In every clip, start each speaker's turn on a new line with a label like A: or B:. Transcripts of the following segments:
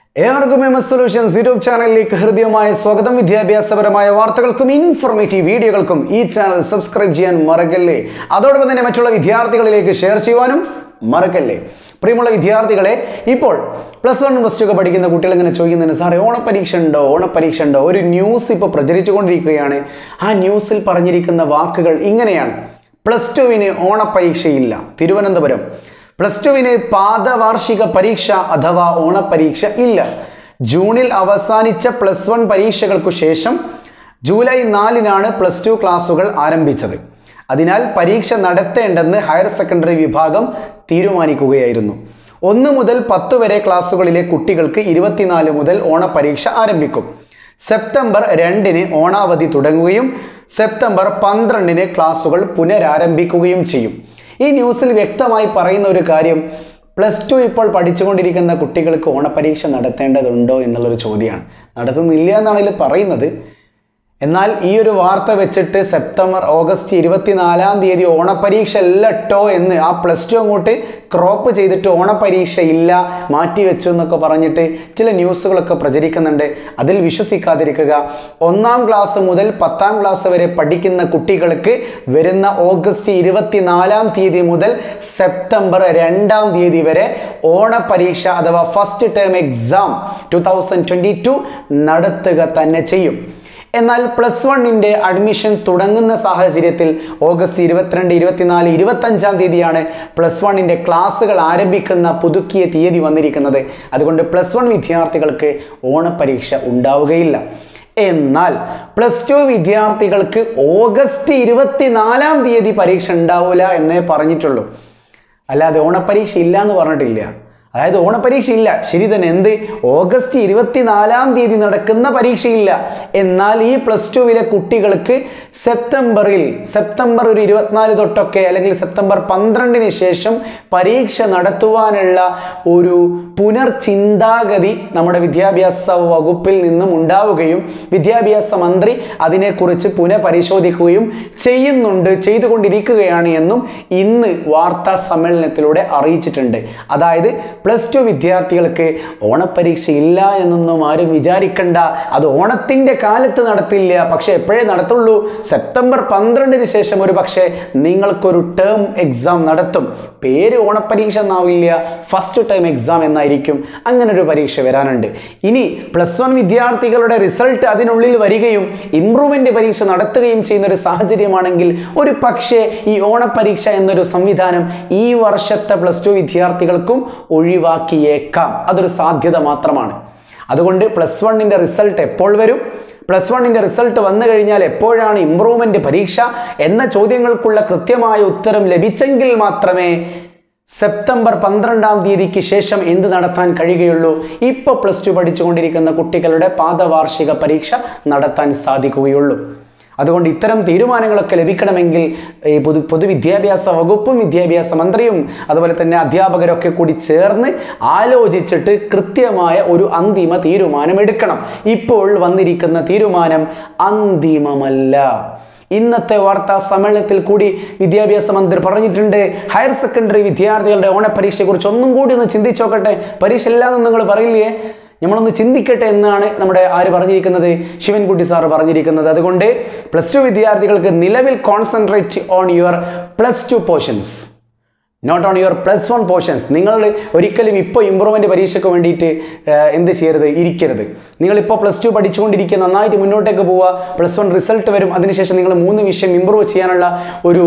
A: ഏവർക്കും M S solutions YouTube ചാനലിലേക്ക് ഹൃദയമായ സ്വാഗതം വിദ്യാഭ്യാസപരമായ വാർത്തകൾക്കും ഇൻഫോർമേറ്റീവ് വീഡിയോകൾക്കും ഈ ചാനൽ സബ്സ്ക്രൈബ് ചെയ്യാൻ മറക്കല്ലേ അതോടൊപ്പം തന്നെ മറ്റുള്ള വിദ്യാർത്ഥികളിലേക്ക് ഷെയർ ചെയ്യുവാനും മറക്കല്ലേ പ്രിയമുള്ള വിദ്യാർത്ഥികളെ ഇപ്പോൾ പ്ലസ് വൺ പ്ലസ് ടു ഒക്കെ പഠിക്കുന്ന കുട്ടികൾ ഇങ്ങനെ ചോദിക്കുന്നുണ്ട് സാറേ ഓണപ്പരീക്ഷ ഉണ്ടോ ഓണപ്പരീക്ഷ ഉണ്ടോ ഒരു ന്യൂസ് ഇപ്പോൾ പ്രചരിച്ചുകൊണ്ടിരിക്കുകയാണ് ആ ന്യൂസിൽ പറഞ്ഞിരിക്കുന്ന വാക്കുകൾ ഇങ്ങനെയാണ് പ്ലസ് ടുവിന് ഓണപ്പരീക്ഷയില്ല തിരുവനന്തപുരം പ്ലസ് ടുവിന് പാദവാർഷിക പരീക്ഷ അഥവാ ഓണപ്പരീക്ഷ ഇല്ല ജൂണിൽ അവസാനിച്ച പ്ലസ് വൺ പരീക്ഷകൾക്കു ശേഷം ജൂലൈ നാലിനാണ് പ്ലസ് ടു ക്ലാസുകൾ ആരംഭിച്ചത് അതിനാൽ പരീക്ഷ നടത്തേണ്ടെന്ന് ഹയർ സെക്കൻഡറി വിഭാഗം തീരുമാനിക്കുകയായിരുന്നു ഒന്ന് മുതൽ പത്ത് വരെ ക്ലാസ്സുകളിലെ കുട്ടികൾക്ക് ഇരുപത്തിനാല് മുതൽ ഓണപ്പരീക്ഷ ആരംഭിക്കും സെപ്റ്റംബർ രണ്ടിന് ഓണാവധി തുടങ്ങുകയും സെപ്റ്റംബർ പന്ത്രണ്ടിന് ക്ലാസുകൾ പുനരാരംഭിക്കുകയും ചെയ്യും ഈ ന്യൂസിൽ വ്യക്തമായി പറയുന്ന ഒരു കാര്യം പ്ലസ് ടു ഇപ്പോൾ പഠിച്ചുകൊണ്ടിരിക്കുന്ന കുട്ടികൾക്ക് ഓണപ്പരീക്ഷ നടത്തേണ്ടതുണ്ടോ എന്നുള്ളൊരു ചോദ്യമാണ് നടത്തുന്നില്ല എന്നാണ് ഇതിൽ പറയുന്നത് എന്നാൽ ഈ ഒരു വാർത്ത വെച്ചിട്ട് സെപ്റ്റംബർ ഓഗസ്റ്റ് ഇരുപത്തിനാലാം തീയതി ഓണപ്പരീക്ഷ ഇല്ല ട്ടോ എന്ന് ആ പ്ലസ് ടു അങ്ങോട്ട് ക്രോപ്പ് ചെയ്തിട്ട് ഓണപ്പരീക്ഷ ഇല്ല മാറ്റി വെച്ചു എന്നൊക്കെ പറഞ്ഞിട്ട് ചില ന്യൂസുകളൊക്കെ പ്രചരിക്കുന്നുണ്ട് അതിൽ വിശ്വസിക്കാതിരിക്കുക ഒന്നാം ക്ലാസ് മുതൽ പത്താം ക്ലാസ് വരെ പഠിക്കുന്ന കുട്ടികൾക്ക് വരുന്ന ഓഗസ്റ്റ് ഇരുപത്തിനാലാം തീയതി മുതൽ സെപ്റ്റംബർ രണ്ടാം തീയതി വരെ ഓണപരീക്ഷ അഥവാ first term exam two thousand twenty two നടത്തുക തന്നെ ചെയ്യും എന്നാൽ പ്ലസ് വണ്ണിന്റെ അഡ്മിഷൻ തുടങ്ങുന്ന സാഹചര്യത്തിൽ ഓഗസ്റ്റ് ഇരുപത്തിരണ്ട് ഇരുപത്തിനാല് ഇരുപത്തഞ്ചാം തീയതിയാണ് പ്ലസ് വണ്ണിന്റെ ക്ലാസ്സുകൾ ആരംഭിക്കുന്ന പുതുക്കിയ തീയതി വന്നിരിക്കുന്നത് അതുകൊണ്ട് പ്ലസ് വൺ വിദ്യാർത്ഥികൾക്ക് ഓണപരീക്ഷ ഉണ്ടാവുകയില്ല എന്നാൽ പ്ലസ് ടു വിദ്യാർത്ഥികൾക്ക് ഓഗസ്റ്റ് ഇരുപത്തിനാലാം തീയതി പരീക്ഷ ഉണ്ടാവില്ല എന്നേ പറഞ്ഞിട്ടുള്ളൂ അല്ലാതെ ഓണപ്പരീക്ഷ ഇല്ല എന്ന് പറഞ്ഞിട്ടില്ല അതായത് ഓണപ്പരീക്ഷ ഇല്ല ശരി തന്നെ എന്ത് ഓഗസ്റ്റ് ഇരുപത്തിനാലാം തീയതി നടക്കുന്ന പരീക്ഷയില്ല എന്നാൽ ഈ പ്ലസ് ടുവിലെ കുട്ടികൾക്ക് സെപ്റ്റംബറിൽ സെപ്റ്റംബർ ഒരു ഇരുപത്തിനാല് തൊട്ടൊക്കെ അല്ലെങ്കിൽ സെപ്റ്റംബർ പന്ത്രണ്ടിന് ശേഷം പരീക്ഷ നടത്തുവാനുള്ള ഒരു പുനർചിന്താഗതി നമ്മുടെ വിദ്യാഭ്യാസ വകുപ്പിൽ നിന്നും ഉണ്ടാവുകയും വിദ്യാഭ്യാസ മന്ത്രി അതിനെക്കുറിച്ച് പുനഃപരിശോധിക്കുകയും ചെയ്യുന്നുണ്ട് ചെയ്തുകൊണ്ടിരിക്കുകയാണ് എന്നും ഇന്ന് വാർത്താ സമ്മേളനത്തിലൂടെ അറിയിച്ചിട്ടുണ്ട് അതായത് പ്ലസ് ടു വിദ്യാർത്ഥികൾക്ക് ഓണപ്പരീക്ഷ ഇല്ല എന്നൊന്നും ആരും വിചാരിക്കണ്ട അത് ഓണത്തിന്റെ കാലത്ത് നടത്തില്ല പക്ഷെ എപ്പോഴേ നടത്തുള്ളൂ സെപ്റ്റംബർ പന്ത്രണ്ടിന് ശേഷം ഒരു പക്ഷേ നിങ്ങൾക്കൊരു ടേം എക്സാം നടത്തും പേര് ഓണപ്പരീക്ഷ എന്നാവില്ല ഫസ്റ്റ് ടൈം എക്സാം എന്നായിരിക്കും അങ്ങനെ ഒരു പരീക്ഷ വരാനുണ്ട് ഇനി പ്ലസ് വൺ വിദ്യാർത്ഥികളുടെ റിസൾട്ട് അതിനുള്ളിൽ വരികയും ഇംപ്രൂവ്മെന്റ് പരീക്ഷ നടത്തുകയും ചെയ്യുന്ന ഒരു സാഹചര്യമാണെങ്കിൽ ഒരു പക്ഷേ ഈ ഓണപ്പരീക്ഷ എന്നൊരു സംവിധാനം ഈ വർഷത്തെ പ്ലസ് ടു വിദ്യാർത്ഥികൾക്കും ഒഴിവാക്കിയേക്കാം അതൊരു സാധ്യത മാത്രമാണ് അതുകൊണ്ട് പ്ലസ് വണ്ണിന്റെ റിസൾട്ട് എപ്പോൾ വരും പ്ലസ് വണ്ണിന്റെ റിസൾട്ട് വന്നു കഴിഞ്ഞാൽ എപ്പോഴാണ് ഇംപ്രൂവ്മെന്റ് പരീക്ഷ എന്ന ചോദ്യങ്ങൾക്കുള്ള കൃത്യമായ ഉത്തരം ലഭിച്ചെങ്കിൽ മാത്രമേ സെപ്റ്റംബർ പന്ത്രണ്ടാം തീയതിക്ക് ശേഷം എന്ത് നടത്താൻ കഴിയുകയുള്ളൂ ഇപ്പോൾ പ്ലസ് ടു പഠിച്ചുകൊണ്ടിരിക്കുന്ന കുട്ടികളുടെ പാദവാർഷിക പരീക്ഷ നടത്താൻ സാധിക്കുകയുള്ളൂ അതുകൊണ്ട് ഇത്തരം തീരുമാനങ്ങളൊക്കെ ലഭിക്കണമെങ്കിൽ ഈ പൊതു പൊതുവിദ്യാഭ്യാസ വകുപ്പും വിദ്യാഭ്യാസ മന്ത്രിയും അതുപോലെ തന്നെ അധ്യാപകരൊക്കെ കൂടി ചേർന്ന് ആലോചിച്ചിട്ട് കൃത്യമായ ഒരു അന്തിമ തീരുമാനം എടുക്കണം ഇപ്പോൾ വന്നിരിക്കുന്ന തീരുമാനം അന്തിമമല്ല ഇന്നത്തെ വാർത്താ സമ്മേളനത്തിൽ കൂടി വിദ്യാഭ്യാസ മന്ത്രി പറഞ്ഞിട്ടുണ്ട് ഹയർ സെക്കൻഡറി വിദ്യാർത്ഥികളുടെ ഓണപരീക്ഷയെ കുറിച്ച് ഒന്നും കൂടി ഒന്ന് ചിന്തിച്ചു നോക്കട്ടെ പരീക്ഷ ഇല്ലാന്ന് നിങ്ങൾ പറയില്ലേ നമ്മളൊന്ന് ചിന്തിക്കട്ടെ എന്നാണ് നമ്മുടെ ആര് പറഞ്ഞിരിക്കുന്നത് ശിവൻകുട്ടി സാർ പറഞ്ഞിരിക്കുന്നത് അതുകൊണ്ട് പ്ലസ് ടു വിദ്യാർത്ഥികൾക്ക് നിലവിൽ concentrate on your plus two portions not on your plus one portions നിങ്ങൾ ഒരിക്കലും ഇപ്പോൾ ഇമ്പ്രൂവ്മെൻ്റ് പരീക്ഷയ്ക്ക് വേണ്ടിയിട്ട് എന്ത് ചെയ്യരുത് ഇരിക്കരുത് നിങ്ങൾ ഇപ്പോൾ പ്ലസ് ടു പഠിച്ചുകൊണ്ടിരിക്കുക നന്നായിട്ട് മുന്നോട്ടേക്ക് പോവുക പ്ലസ് വൺ റിസൾട്ട് വരും അതിനുശേഷം നിങ്ങൾ മൂന്ന് വിഷയം ഇമ്പ്രൂവ് ചെയ്യാനുള്ള ഒരു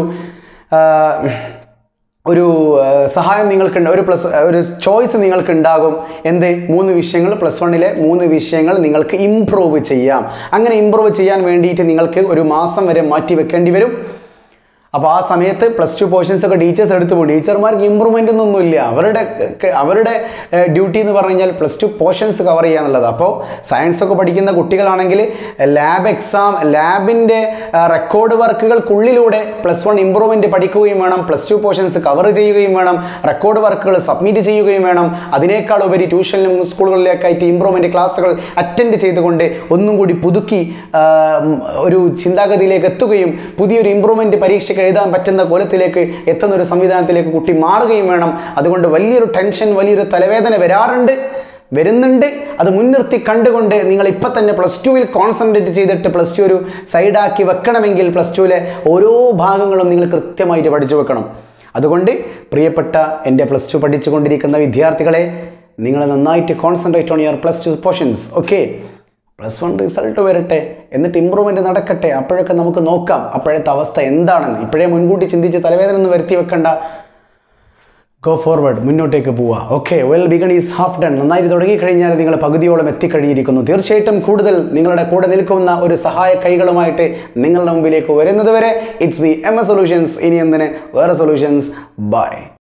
A: ഒരു സഹായം നിങ്ങൾക്ക് ഒരു പ്ലസ് ഒരു ചോയ്സ് നിങ്ങൾക്ക് ഉണ്ടാകും എന്ത് മൂന്ന് വിഷയങ്ങൾ പ്ലസ് വണ്ണിലെ മൂന്ന് വിഷയങ്ങൾ നിങ്ങൾക്ക് ഇമ്പ്രൂവ് ചെയ്യാം അങ്ങനെ ഇമ്പ്രൂവ് ചെയ്യാൻ വേണ്ടിയിട്ട് നിങ്ങൾക്ക് ഒരു മാസം വരെ മാറ്റി വെക്കേണ്ടി വരും അപ്പോൾ ആ സമയത്ത് പ്ലസ് ടു പോർഷൻസ് ഒക്കെ ടീച്ചേഴ്സ് എടുത്തു പോകും ടീച്ചർമാർക്ക് ഇമ്പ്രൂവ്മെൻ്റ് ഒന്നുമില്ല അവരുടെ അവരുടെ ഡ്യൂട്ടി എന്ന് പറഞ്ഞു കഴിഞ്ഞാൽ പ്ലസ് ടു പോർഷൻസ് കവർ ചെയ്യുക എന്നുള്ളത് അപ്പോൾ സയൻസ് ഒക്കെ പഠിക്കുന്ന കുട്ടികളാണെങ്കിൽ ലാബ് എക്സാം ലാബിൻ്റെ റെക്കോർഡ് വർക്കുകൾക്കുള്ളിലൂടെ പ്ലസ് വൺ ഇമ്പ്രൂവ്മെൻ്റ് പഠിക്കുകയും വേണം പ്ലസ് ടു പോർഷൻസ് കവർ ചെയ്യുകയും വേണം റെക്കോർഡ് വർക്കുകൾ സബ്മിറ്റ് ചെയ്യുകയും വേണം അതിനേക്കാൾ ഉപരി ട്യൂഷനിലും സ്കൂളുകളിലേക്കായിട്ട് ഇമ്പ്രൂവ്മെൻ്റ് ക്ലാസ്സുകൾ അറ്റൻഡ് ചെയ്തുകൊണ്ട് ഒന്നും കൂടി പുതുക്കി ഒരു ചിന്താഗതിയിലേക്ക് എത്തുകയും പുതിയൊരു ഇമ്പ്രൂവ്മെൻ്റ് പരീക്ഷയ്ക്ക് എഴുതാൻ പറ്റുന്ന കോലത്തിലേക്ക് എത്തുന്ന ഒരു സംവിധാനത്തിലേക്ക് കുട്ടി മാറുകയും വേണം അതുകൊണ്ട് വലിയൊരു ടെൻഷൻ വലിയൊരു തലവേദന വരാറുണ്ട് വരുന്നുണ്ട് അത് മുൻനിർത്തി കണ്ടുകൊണ്ട് നിങ്ങൾ ഇപ്പം തന്നെ പ്ലസ് ടുവിൽ കോൺസെൻട്രേറ്റ് ചെയ്തിട്ട് പ്ലസ് ടു ഒരു സൈഡാക്കി വെക്കണമെങ്കിൽ പ്ലസ് ടുവിലെ ഓരോ ഭാഗങ്ങളും നിങ്ങൾ കൃത്യമായിട്ട് പഠിച്ചു വെക്കണം അതുകൊണ്ട് പ്രിയപ്പെട്ട എൻ്റെ പ്ലസ് ടു പഠിച്ചുകൊണ്ടിരിക്കുന്ന വിദ്യാർത്ഥികളെ നിങ്ങൾ നന്നായിട്ട് concentrate on your plus two portions okay plus one result വരട്ടെ എന്നിട്ട് ഇമ്പ്രൂവ്മെന്റ് നടക്കട്ടെ അപ്പോഴൊക്കെ നമുക്ക് നോക്കാം അപ്പോഴത്തെ അവസ്ഥ എന്താണെന്ന് ഇപ്പോഴേ മുൻകൂട്ടി ചിന്തിച്ച് തലവേദന ഒന്നും വരുത്തി വെക്കണ്ട ഗോ ഫോർവേഡ് മുന്നോട്ടേക്ക് പോവുക okay well begun is half done നന്നായിട്ട് തുടങ്ങി കഴിഞ്ഞാൽ നിങ്ങൾ പകുതിയോളം എത്തിക്കഴിഞ്ഞിരിക്കുന്നു തീർച്ചയായിട്ടും കൂടുതൽ നിങ്ങളുടെ കൂടെ നിൽക്കുന്ന ഒരു സഹായ കൈകളുമായിട്ട് നിങ്ങളുടെ മുമ്പിലേക്ക് വരുന്നത് വരെ it's B M S solutions ഇനി എന്തിന് വേറെ സൊല്യൂഷൻസ് ബൈ